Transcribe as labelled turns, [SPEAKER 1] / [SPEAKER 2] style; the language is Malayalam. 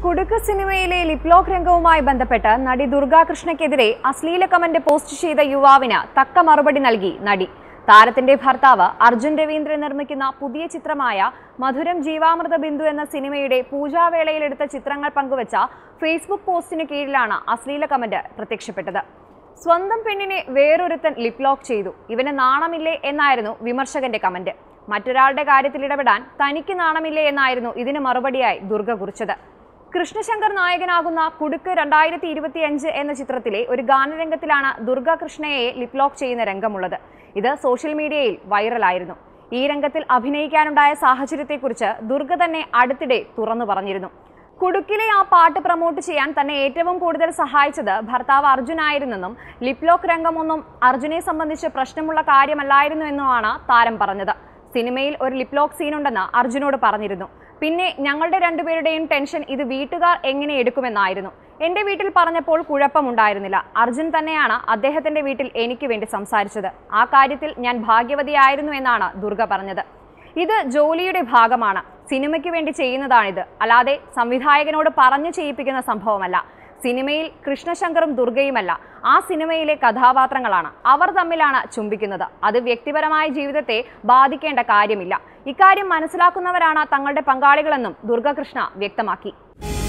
[SPEAKER 1] കുടുക്ക് സിനിമയിലെ ലിപ്ലോക്ക് രംഗവുമായി ബന്ധപ്പെട്ട് നടി ദുർഗാകൃഷ്ണയ്ക്കെതിരെ അശ്ലീല കമന്റ് പോസ്റ്റ് ചെയ്ത യുവാവിന് തക്ക മറുപടി നൽകി നടി താരത്തിന്റെ ഭർത്താവ് അർജുൻ രവീന്ദ്രൻ നിർമ്മിക്കുന്ന പുതിയ ചിത്രമായ മധുരം ജീവാമൃത ബിന്ദു എന്ന സിനിമയുടെ പൂജാവേളയിലെടുത്ത ചിത്രങ്ങൾ പങ്കുവച്ച ഫേസ്ബുക്ക് പോസ്റ്റിന് കീഴിലാണ് അശ്ലീല കമന്റ് പ്രത്യക്ഷപ്പെട്ടത് സ്വന്തം പെണ്ണിനെ വേറൊരുത്തൻ ലിപ് ലോക്ക് ചെയ്തു ഇവന് നാണമില്ലേ എന്നായിരുന്നു വിമർശകന്റെ കമന്റ് മറ്റൊരാളുടെ കാര്യത്തിൽ ഇടപെടാൻ തനിക്ക് നാണമില്ലേ എന്നായിരുന്നു ഇതിന് മറുപടിയായി ദുർഗ കുറിച്ചത് കൃഷ്ണശങ്കർ നായകനാകുന്ന കുടുക്ക് രണ്ടായിരത്തി ഇരുപത്തിയഞ്ച് എന്ന ചിത്രത്തിലെ ഒരു ഗാനരംഗത്തിലാണ് ദുർഗ കൃഷ്ണയെ ലിപ് ലോക്ക് ചെയ്യുന്ന രംഗമുള്ളത് ഇത് സോഷ്യൽ മീഡിയയിൽ വൈറലായിരുന്നു ഈ രംഗത്തിൽ അഭിനയിക്കാനുണ്ടായ സാഹചര്യത്തെക്കുറിച്ച് ദുർഗ തന്നെ അടുത്തിടെ തുറന്നു പറഞ്ഞിരുന്നു കുടുക്കിലെ ആ പാട്ട് പ്രൊമോട്ട് ചെയ്യാൻ തന്നെ ഏറ്റവും കൂടുതൽ സഹായിച്ചത് ഭർത്താവ് അർജുനായിരുന്നെന്നും ലിപ് ലോക്ക് രംഗമൊന്നും അർജുനെ സംബന്ധിച്ച് പ്രശ്നമുള്ള കാര്യമല്ലായിരുന്നുവെന്നുമാണ് താരം പറഞ്ഞത് സിനിമയിൽ ഒരു ലിപ് ലോക്ക് സീനുണ്ടെന്ന് അർജുനോട് പറഞ്ഞിരുന്നു പിന്നെ ഞങ്ങളുടെ രണ്ടുപേരുടെയും ടെൻഷൻ ഇത് വീട്ടുകാർ എങ്ങനെ എടുക്കുമെന്നായിരുന്നു എന്റെ വീട്ടിൽ പറഞ്ഞപ്പോൾ കുഴപ്പമുണ്ടായിരുന്നില്ല അർജുൻ തന്നെയാണ് അദ്ദേഹത്തിന്റെ വീട്ടിൽ എനിക്ക് വേണ്ടി സംസാരിച്ചത് ആ കാര്യത്തിൽ ഞാൻ ഭാഗ്യവതിയായിരുന്നു എന്നാണ് ദുർഗ പറഞ്ഞത് ഇത് ജോലിയുടെ ഭാഗമാണ് സിനിമയ്ക്ക് വേണ്ടി ചെയ്യുന്നതാണിത് അല്ലാതെ സംവിധായകനോട് പറഞ്ഞു ചെയ്യിപ്പിക്കുന്ന സംഭവമല്ല സിനിമയിൽ കൃഷ്ണശങ്കറും ദുർഗയുമല്ല ആ സിനിമയിലെ കഥാപാത്രങ്ങളാണ് അവർ തമ്മിലാണ് ചുംബിക്കുന്നത് അത് വ്യക്തിപരമായ ജീവിതത്തെ ബാധിക്കേണ്ട കാര്യമില്ല ഇക്കാര്യം മനസ്സിലാക്കുന്നവരാണ് തങ്ങളുടെ പങ്കാളികളെന്നും ദുർഗകൃഷ്ണ വ്യക്തമാക്കി